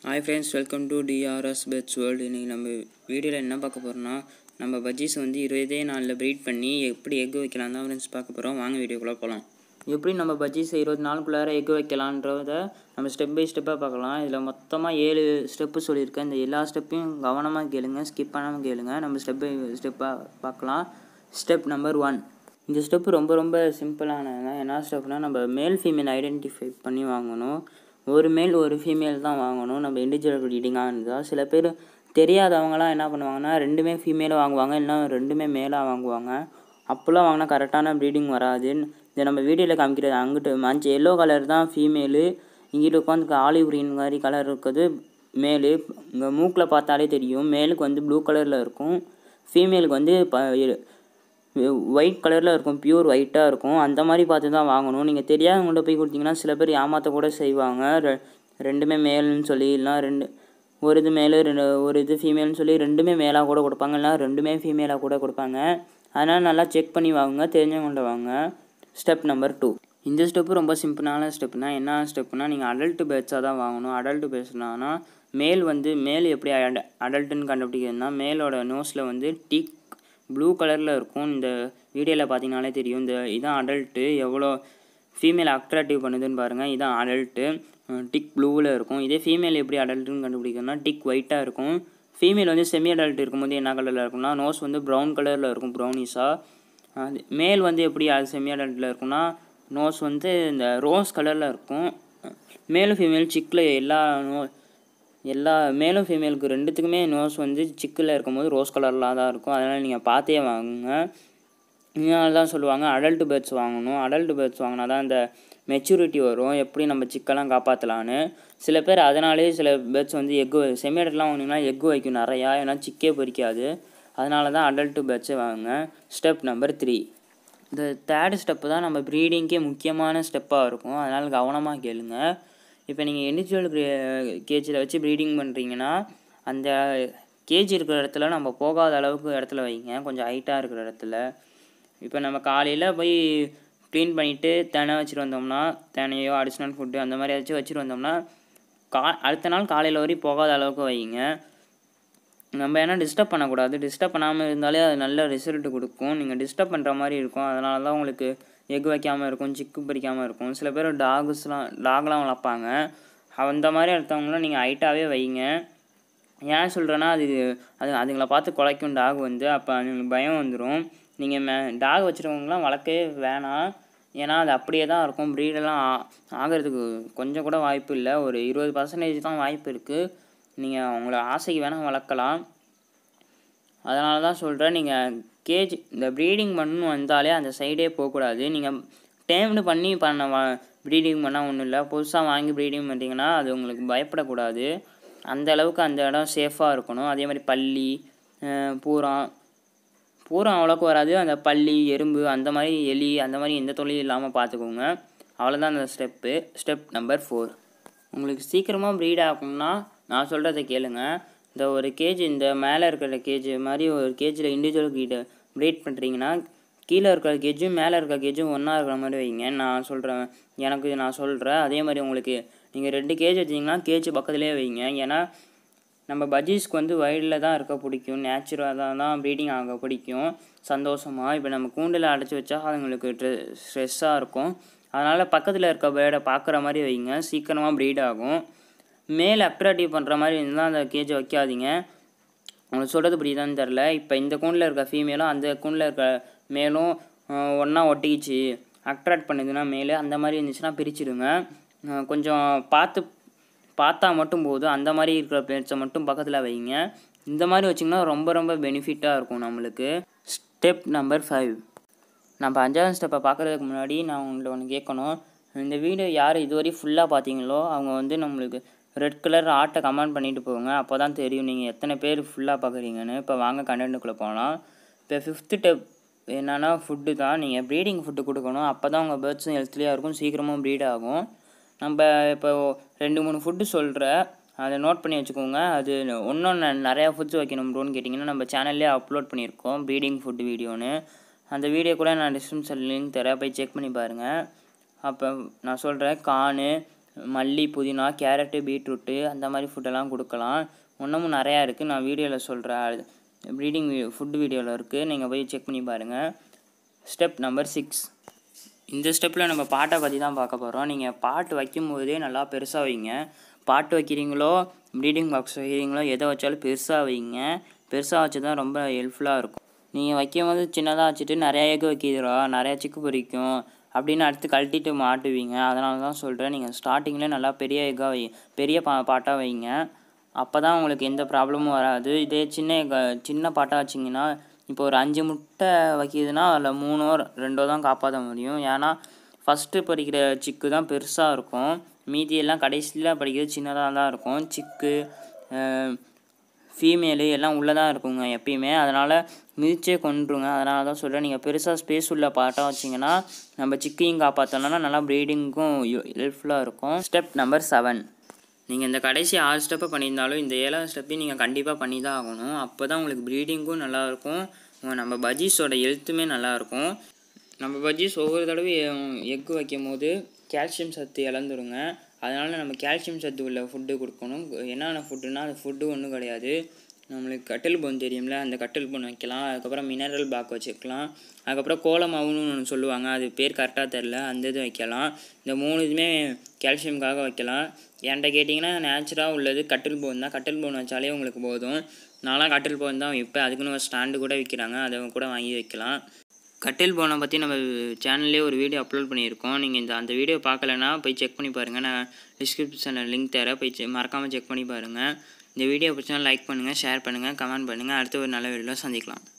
hi friends welcome to TRS pets world இன்றைக்கி நம்ம வீடியோவில் என்ன பார்க்க போகிறோம்னா நம்ம பஜ்ஜீஸ் வந்து இருபதே நாளில் ப்ரீட் பண்ணி எப்படி எக் வைக்கலாம் தான் ஃப்ரெண்ட்ஸ் பார்க்க போகிறோம் வாங்க வீடியோக்குள்ளே போகலாம் எப்படி நம்ம பஜ்ஜீஸ் இருபது நாளுக்குள்ளார எக் வைக்கலான்றத நம்ம ஸ்டெப் பை ஸ்டெப்பாக பார்க்கலாம் இதில் மொத்தமாக ஏழு ஸ்டெப்பு சொல்லியிருக்கேன் இந்த எல்லா ஸ்டெப்பையும் கவனமாக கேளுங்க ஸ்கிப் பண்ணாமல் கேளுங்க நம்ம ஸ்டெப் பை ஸ்டெப்பாக பார்க்கலாம் ஸ்டெப் நம்பர் ஒன் இந்த ஸ்டெப்பு ரொம்ப ரொம்ப சிம்பிளானது என்ன ஸ்டெப்னால் நம்ம மேல் ஃபீமேல் ஐடென்டிஃபை பண்ணி வாங்கணும் ஒரு மேல் ஒரு ஃபீமேல் தான் வாங்கணும் நம்ம இண்டிவிஜுவல் ப்ரீடிங்காக இருந்தால் சில பேர் தெரியாதவங்களாம் என்ன பண்ணுவாங்கன்னா ரெண்டுமே ஃபீமேலாக வாங்குவாங்க இல்லைனா ரெண்டுமே மேலாக வாங்குவாங்க அப்போல்லாம் வாங்கினா கரெக்டான ப்ரீடிங் வராது இதை நம்ம வீடியோவில் காமிக்கிறது அங்கிட்டு மஞ்சள் எல்லோ கலர் தான் ஃபீமேலு இங்கிட்டு உட்காந்து ஆலிவ் க்ரீன் மாதிரி கலர் இருக்கிறது மேலு இங்கே மூக்கில் பார்த்தாலே தெரியும் மேலுக்கு வந்து ப்ளூ கலரில் இருக்கும் ஃபீமேலுக்கு வந்து ப ஒயிட் கலரில் இருக்கும் பியூர் ஒயிட்டாக இருக்கும் அந்த மாதிரி பார்த்து தான் வாங்கணும் நீங்கள் தெரியாதவங்கள்ட்ட போய் கொடுத்தீங்கன்னா சில பேர் ஏமாற்ற கூட செய்வாங்க ரெ ரெண்டுமே மேல்னு சொல்லி இல்லைனா ரெண்டு ஒரு இது மேலே ரெண்டு ஒரு இது ஃபீமேல்னு சொல்லி ரெண்டுமே மேலாக கூட கொடுப்பாங்க இல்லைனா ரெண்டுமே ஃபீமேலாக கூட கொடுப்பாங்க அதனால் நல்லா செக் பண்ணி வாங்குங்க தெரிஞ்சவங்கள்ட்ட வாங்க ஸ்டெப் நம்பர் டூ இந்த ஸ்டெப்பு ரொம்ப சிம்பிளான ஸ்டெப்னா என்ன ஸ்டெப்னா நீங்கள் அடல்ட் பேட்ஸாக தான் வாங்கணும் அடல்ட் பேட்ஸ்னா மேல் வந்து மேல் எப்படி அட அடல்ட்டுன்னு கண்டுபிடிக்கிறதுனா மேலோட நோஸில் வந்து டிக் ப்ளூ கலரில் இருக்கும் இந்த வீடியோவில் பார்த்தீங்கனாலே தெரியும் இந்த இதான் அடல்ட்டு எவ்வளோ ஃபீமேல் அட்ராக்டிவ் பண்ணுதுன்னு பாருங்கள் இதான் அடல்ட்டு டிக் ப்ளூவில் இருக்கும் இதே ஃபீமேல் எப்படி அடல்ட்டுன்னு கண்டுபிடிக்கணும்னா டிக் ஒயிட்டாக இருக்கும் ஃபீமேல் வந்து செமி அடல்ட் இருக்கும்போது என்ன கலரில் இருக்கும்னா நோஸ் வந்து ப்ரௌன் கலரில் இருக்கும் ப்ரௌனிஸாக அது மேல் வந்து எப்படி அது செமி அடல்ட்டில் இருக்கும்னா நோஸ் வந்து இந்த ரோஸ் கலரில் இருக்கும் மேலும் ஃபீமேல் சிக்கில் எல்லா நோ எல்லா மேலும் ஃபீமேலுக்கு ரெண்டுத்துக்குமே நோஸ் வந்து சிக்கில் இருக்கும்போது ரோஸ் கலரில் தான் இருக்கும் அதனால் நீங்கள் பார்த்தே வாங்குங்க இதனால தான் சொல்லுவாங்க அடல்ட் பேர்ட்ஸ் வாங்கணும் அடல்ட் பேர்ட்ஸ் வாங்கினா தான் இந்த மெச்சூரிட்டி வரும் எப்படி நம்ம சிக்கெல்லாம் காப்பாற்றலான்னு சில பேர் அதனாலே சில பேர்ட்ஸ் வந்து எக்கு செமி அடல்ட்லாம் வாங்கினீங்கன்னா எக்கு வைக்கும் நிறையா ஏன்னா சிக்கே பொறிக்காது அதனால தான் அடல்ட் பேர்ட்ஸே வாங்குங்க ஸ்டெப் நம்பர் த்ரீ இந்த தேர்ட் ஸ்டெப்பு தான் நம்ம ப்ரீடிங்க்கே முக்கியமான ஸ்டெப்பாக இருக்கும் அதனால் கவனமாக கேளுங்க இப்போ நீங்கள் இண்டிவிஜுவல் கேஜில் வச்சு ப்ரீடிங் பண்ணுறீங்கன்னா அந்த கேஜி இருக்கிற இடத்துல நம்ம போகாத அளவுக்கு இடத்துல வைங்க கொஞ்சம் ஹைட்டாக இருக்கிற இடத்துல இப்போ நம்ம காலையில் போய் க்ளீன் பண்ணிவிட்டு தினை வச்சுட்டு வந்தோம்னா தினையோ அடிஷ்னல் ஃபுட்டு அந்த மாதிரி ஏதாச்சும் வச்சுட்டு வந்தோம்னா கா அடுத்த நாள் காலையில் வரையும் போகாத அளவுக்கு வைங்க நம்ம ஏன்னா டிஸ்டர்ப் பண்ணக்கூடாது டிஸ்டர்ப் பண்ணாமல் இருந்தாலே அது நல்ல ரிசல்ட் கொடுக்கும் நீங்கள் டிஸ்டர்ப் பண்ணுற மாதிரி இருக்கும் அதனால தான் உங்களுக்கு எக் வைக்காமல் இருக்கும் சிக்கு பிடிக்காமல் இருக்கும் சில பேர் டாக்ஸ்லாம் டாக்லாம் வளர்ப்பாங்க அந்த மாதிரி எடுத்தவங்களாம் நீங்கள் ஹைட்டாகவே வைங்க ஏன் சொல்கிறேன்னா அது அது அதுங்களை பார்த்து குலைக்கும் டாக் வந்து அப்போ அதுங்களுக்கு பயம் வந்துடும் நீங்கள் மே டாக் வச்சுருக்கவங்களாம் வளர்க்கவே வேணாம் ஏன்னா அது அப்படியே தான் இருக்கும் ப்ரீடெல்லாம் ஆகிறதுக்கு கொஞ்சம் கூட வாய்ப்பு இல்லை ஒரு இருபது பர்சன்டேஜ் தான் வாய்ப்பு இருக்குது நீங்கள் உங்கள ஆசைக்கு வேணால் வளர்க்கலாம் அதனால தான் சொல்கிறேன் நீங்கள் கேஜ் இந்த ப்ரீடிங் பண்ணணும் வந்தாலே அந்த சைடே போகக்கூடாது நீங்கள் டேம்டு பண்ணி பண்ண வா ப்ரீடிங் பண்ணால் ஒன்றும் இல்லை புதுசாக வாங்கி ப்ரீடிங் பண்ணுறீங்கன்னா அது உங்களுக்கு பயப்படக்கூடாது அந்த அளவுக்கு அந்த இடம் சேஃபாக இருக்கணும் அதே மாதிரி பள்ளி பூரம் பூரம் அவ்வளோக்கு வராது அந்த பள்ளி எறும்பு அந்த மாதிரி எலி அந்த மாதிரி எந்த தொழிலும் இல்லாமல் பார்த்துக்கோங்க அவ்வளோதான் அந்த ஸ்டெப்பு ஸ்டெப் நம்பர் ஃபோர் உங்களுக்கு சீக்கிரமாக ப்ரீட் ஆகணும்னா நான் சொல்கிறத கேளுங்க இந்த ஒரு கேஜ் இந்த மேலே இருக்கிற கேஜ் மாதிரி ஒரு கேஜில் இண்டிவிஜுவல் கீட்டை ப்ரீட் பண்ணுறீங்கன்னா கீழே இருக்கிற கேஜும் மேலே இருக்கிற கேஜும் ஒன்றா இருக்கிற மாதிரி வைங்க நான் சொல்கிறேன் எனக்கு நான் சொல்கிறேன் அதே மாதிரி உங்களுக்கு நீங்கள் ரெண்டு கேஜ் வச்சிங்கன்னா கேஜ் பக்கத்துலேயே வைங்க ஏன்னா நம்ம பஜ்ஜீஸ்க்கு வந்து வயலில் தான் இருக்க பிடிக்கும் நேச்சுரலாக தான் ப்ரீடிங் ஆக பிடிக்கும் சந்தோஷமாக இப்போ நம்ம கூண்டில் அடைச்சி வச்சா அதுங்களுக்கு ஸ்ட்ரெஸ்ஸாக இருக்கும் அதனால் பக்கத்தில் இருக்க பேர்டை பார்க்குற மாதிரி வைங்க சீக்கிரமாக ப்ரீட் ஆகும் மேல் அட்ராக்டிவ் பண்ணுற மாதிரி இருந்தால் அந்த கேஜை வைக்காதீங்க உங்களுக்கு சொல்கிறது புரியுதான்னு தெரில இப்போ இந்த கூண்டில் இருக்க ஃபீமேலும் அந்த கூண்டில் இருக்க மேலும் ஒன்றா ஒட்டிக்கிச்சு அட்ராக்ட் பண்ணுதுன்னா மேலே அந்த மாதிரி இருந்துச்சுன்னா பிரிச்சுடுங்க கொஞ்சம் பார்த்து பார்த்தா மட்டும் போதும் அந்த மாதிரி இருக்கிற பிளேட்ஸை மட்டும் பக்கத்தில் வைங்க இந்த மாதிரி வச்சிங்கன்னா ரொம்ப ரொம்ப பெனிஃபிட்டாக இருக்கும் நம்மளுக்கு ஸ்டெப் நம்பர் ஃபைவ் நம்ம அஞ்சாவது ஸ்டெப்பை பார்க்குறதுக்கு முன்னாடி நான் உங்களை ஒன்று கேட்கணும் இந்த வீடியோ யார் இதுவரை ஃபுல்லாக பார்த்தீங்களோ அவங்க வந்து நம்மளுக்கு ரெட் கலர் ஆட்டை கமெண்ட் பண்ணிவிட்டு போங்க அப்போ தான் தெரியும் நீங்கள் எத்தனை பேர் ஃபுல்லாக பார்க்குறீங்கன்னு இப்போ வாங்க கண்டென்ட்டுக்குள்ளே போகலாம் இப்போ ஃபிஃப்த்து டெப் என்னென்னா ஃபுட்டு தான் நீங்கள் ப்ரீடிங் ஃபுட்டு கொடுக்கணும் அப்போ தான் உங்கள் பேர்ட்ஸும் ஹெல்த்லியாக இருக்கும் சீக்கிரமாக ப்ரீட் ஆகும் நம்ம இப்போ ரெண்டு மூணு ஃபுட்டு சொல்கிறேன் அதை நோட் பண்ணி வச்சுக்கோங்க அது இன்னொன்று நிறையா ஃபுட்ஸ் வைக்கணும் ப்ரோன்னு கேட்டிங்கன்னா நம்ம சேனல்லே அப்லோட் பண்ணியிருக்கோம் ப்ரீடிங் ஃபுட்டு வீடியோன்னு அந்த வீடியோ கூட நான் டிஸ்கிரிப்ஷன் லிங்க் தரேன் போய் செக் பண்ணி பாருங்கள் அப்போ நான் சொல்கிறேன் கானு மல்லி புதினா கேரட்டு பீட்ரூட்டு அந்த மாதிரி ஃபுட்டெல்லாம் கொடுக்கலாம் இன்னமும் நிறையா இருக்குது நான் வீடியோவில் சொல்கிறேன் ப்ரீடிங் ஃபுட் வீடியோவில் இருக்குது நீங்கள் போய் செக் பண்ணி பாருங்கள் ஸ்டெப் நம்பர் சிக்ஸ் இந்த ஸ்டெப்பில் நம்ம பாட்டை பற்றி தான் பார்க்க போகிறோம் நீங்கள் பாட்டு வைக்கும்போதே நல்லா பெருசாக வைங்க பாட்டு வைக்கிறீங்களோ ப்ரீடிங் பாக்ஸ் வைக்கிறீங்களோ எதை வச்சாலும் பெருசாக வைங்க பெருசாக வச்சு தான் ரொம்ப ஹெல்ப்ஃபுல்லாக இருக்கும் நீங்கள் வைக்கும் போது சின்னதாக வச்சுட்டு நிறையா எக் வைக்கிறா நிறையா சிக்கு பொரிக்கும் அப்படின்னு அடுத்து கழட்டிட்டு மாட்டுவீங்க அதனால தான் சொல்கிறேன் நீங்கள் ஸ்டார்டிங்கில் நல்லா பெரிய எக்காக வை பெரிய பா பாட்டாக வைங்க அப்போ தான் உங்களுக்கு எந்த ப்ராப்ளமும் வராது இதே சின்ன எக்க சின்ன பாட்டாக வச்சிங்கன்னா இப்போ ஒரு அஞ்சு முட்டை வைக்கிதுன்னா அதில் மூணோ ரெண்டோ தான் காப்பாற்ற முடியும் ஏன்னா ஃபஸ்ட்டு படிக்கிற சிக்கு தான் பெருசாக இருக்கும் மீதியெல்லாம் கடைசியில் படிக்கிறது சின்னதாக தான் இருக்கும் சிக்கு ஃபீமேலு எல்லாம் உள்ளே தான் இருக்குங்க எப்பயுமே அதனால் மிதிச்சே கொண்டுருங்க அதனால தான் சொல்கிறேன் நீங்கள் பெருசாக ஸ்பேஸ் உள்ள பாட்டாக வச்சிங்கன்னா நம்ம சிக்கையும் காப்பாற்றலன்னா நல்லா ப்ரீடிங்க்கும் ஹெல்ப்ஃபுல்லாக இருக்கும் ஸ்டெப் நம்பர் செவன் நீங்கள் இந்த கடைசி ஆறு ஸ்டெப்பை பண்ணியிருந்தாலும் இந்த ஏழாவது ஸ்டெப்பையும் நீங்கள் கண்டிப்பாக பண்ணி தான் ஆகணும் அப்போ தான் உங்களுக்கு ப்ரீடிங்கும் நல்லாயிருக்கும் நம்ம பஜ்ஜீஸோட ஹெல்த்துமே நல்லாயிருக்கும் நம்ம பஜ்ஜீஸ் ஒவ்வொரு தடவையும் எக்கு வைக்கும் போது கால்சியம் சத்து இழந்துருங்க அதனால் நம்ம கால்சியம் சத்து உள்ள ஃபுட்டு கொடுக்கணும் என்னென்ன ஃபுட்டுனா அந்த ஃபுட்டு ஒன்றும் கிடையாது நம்மளுக்கு கட்டில் போன் தெரியும்ல அந்த கட்டில் போன் வைக்கலாம் அதுக்கப்புறம் மினரல் பாக் வச்சுக்கலாம் அதுக்கப்புறம் கோலமாவுன்னு ஒன்று சொல்லுவாங்க அது பேர் கரெக்டாக தெரில அந்த இது வைக்கலாம் இந்த மூணு இதுவுமே கால்சியம்காக வைக்கலாம் என்கிட்ட கேட்டிங்கன்னா நேச்சுராக உள்ளது கட்டில் போன் தான் கட்டில் போன் வச்சாலே உங்களுக்கு போதும் நான்லாம் கட்டில் போன் தான் வைப்பேன் அதுக்குன்னு ஒரு ஸ்டாண்டு கூட விற்கிறாங்க அதை கூட வாங்கி வைக்கலாம் கட்டில் போனை பற்றி நம்ம சேனல்லே ஒரு வீடியோ அப்லோட் பண்ணியிருக்கோம் நீங்கள் இந்த அந்த வீடியோ பார்க்கலன்னா போய் செக் பண்ணி பாருங்கள் நான் டிஸ்கிரிப்ஷனில் லிங்க் தரேன் போய் செ மறக்காமல் செக் பண்ணி பாருங்கள் இந்த வீடியோ பிடிச்சா லைக் பண்ணுங்கள் ஷேர் பண்ணுங்கள் கமெண்ட் பண்ணுங்கள் அடுத்த ஒரு நல்ல வீடியோவில் சந்திக்கலாம்